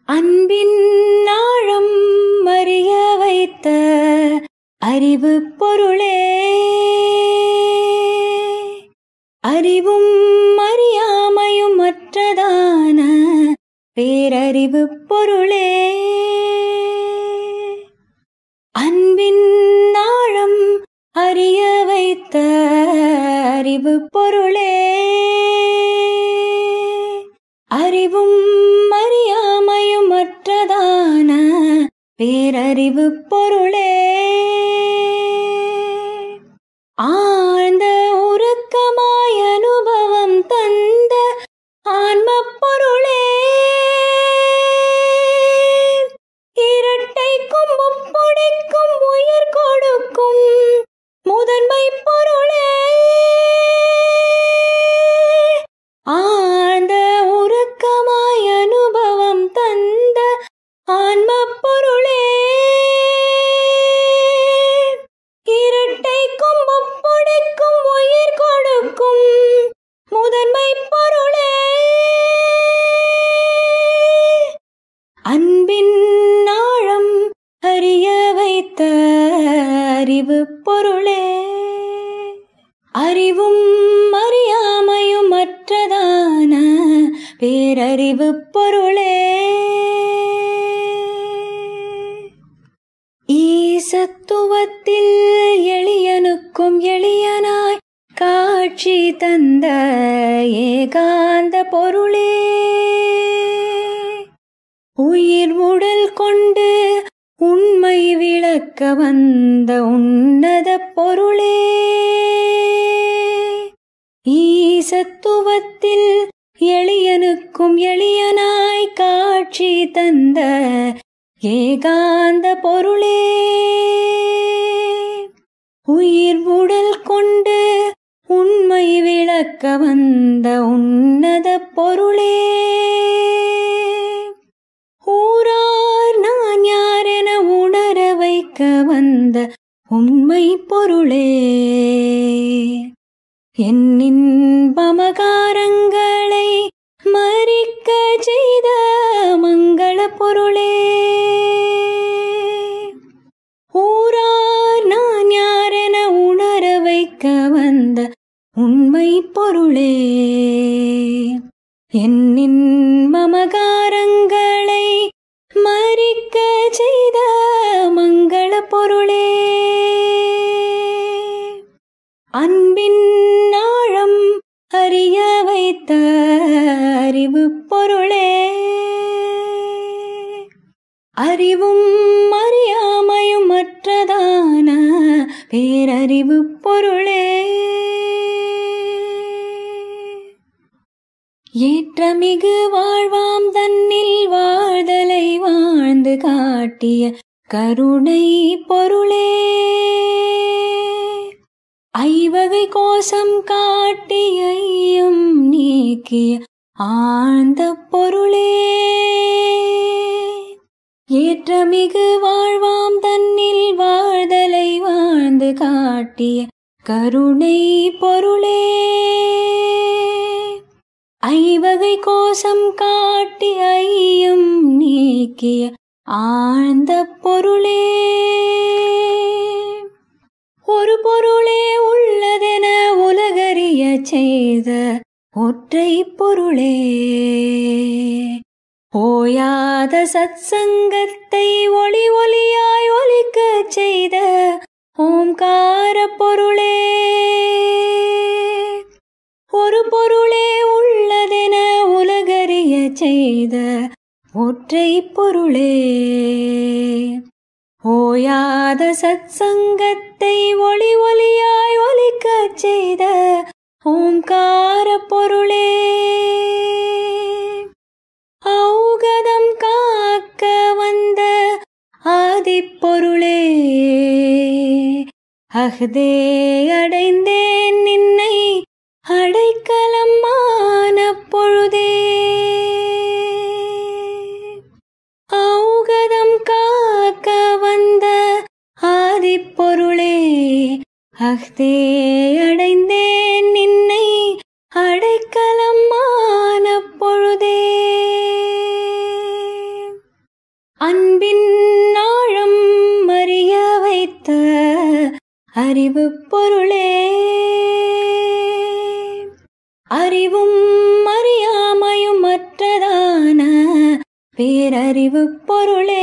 அன்பின் ஆழம் அறிய வைத்த அறிவு பொருளே அறிவும் அறியாமையும் மற்றதான பேரறிவு பொருளே அன்பின் ஆழம் அறிய வைத்த அறிவு பொருளே அறிவும் அறியாமையும் மற்றதான பேரறிவு பொருளே ஆழ்ந்த உருக்கமாய் அனுபவம் தந்த ஆன்ம பொருளே இரட்டைக்கும் முப்பொடிக்கும் உயிர் கொடுக்கும் முதன்மை பொருளே ஆழ்ந்த உருக்கமாய் அனுபவம் தந்த ஆன்ம பொருளே இரட்டைக்கும் முப்பொடிக்கும் உயிர் கொடுக்கும் முதன்மை பொருளே அன்பின் ஆழம் அறிய வைத்த அறிவு பொருளே அறிவும் அறியாமையும் மற்றதான பேரறிவு பொருளே ஈசத்துவத்தில் எளியனுக்கும் எளியனாய் காட்சி தந்த ஏகாந்த பொருளே உயிர் உடல் கொண்டு உண்மை விளக்க வந்த உன்னத பொருளே ஈசத்துவத்தில் எளியனுக்கும் எளியனாய் காட்சி தந்த ஏகாந்த பொருளே உயிர் உடல் கொண்டு உண்மை விளக்க வந்த உன்னத பொருளே ஊரார் நான் யார் என உணர வைக்க வந்த உண்மை பொருளே என் இன்பமகாரங்களை மறிக்க செய்த மங்கள பொருளே ஊரார் நான் யார் என உணர வைக்க வந்த உண்மை பொருளே என் இன்பமகாரங்களை மறிக்க செய்த மங்கள பொருளே அன்பின் ஆழம் அறிய வைத்த அறிவு பொருளே அறிவும் அறியாமையும் மற்றதான பேரறிவு பொருளே ஏற்றமிகு வாழ்வாம் தன்னில் வாழ்தலை வாழ்ந்து காட்டிய கருணை பொருளே ஐவகை கோஷம் காட்டி ஐயம் நீக்கிய ஆழ்ந்த பொருளே ஏற்றமிகு வாழ்வாம் தன்னில் வாழ்தலை வாழ்ந்து காட்டிய கருணை பொருளே ஐவகை கோஷம் காட்டி ஐயம் நீக்கிய ஆழ்ந்த பொருளே ஒரு பொருளே உள்ளதென உலகறிய செய்த ஒற்றை பொருளே ஓயாத சத்சங்கத்தை ஒளி ஒளியாய் ஒலிக்கச் செய்த ஓம்கார பொருளே ஒரு பொருளே உள்ளதென உலகறிய செய்த ஒற்றை பொருளே ஓயாத சத்சங்கத்தை ஒளி ஒளியாய் ஒலிக்கச் செய்த ஓம்கார பொருளே ஔகதம் காக்க வந்த ஆதிப்பொருளே அஹ்தே அடைந்தேன் நின்னை அடைக்கலம் மான பொழுதே ஔகதம் காக்க வந்த ஆதிப்பொருளே அஹ்தே அடைந்தேன் நின்னை அடைக்கலம் மான பொழுதே அறிவு பொருளே அறிவும் அறியாமையும் மற்றதான பேரறிவு பொருளே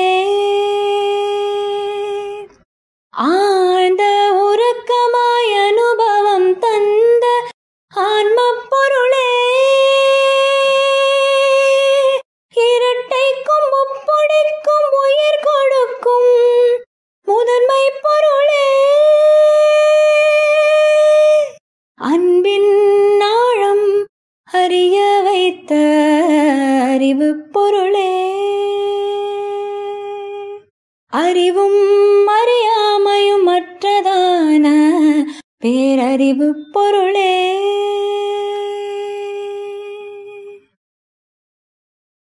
ஆழ்ந்த உறக்கமாய் அனுபவம் தந்த ஆன்ம பொருளே இரட்டைக்கும் முப்பொடிக்கும் உயிர் கொடுக்கும் முதன்மை பொருளே அன்பின் ஆழம் அறிய வைத்த அறிவு பொருளே அறிவும் அறியாமையும் மற்றதான பேரறிவு பொருளே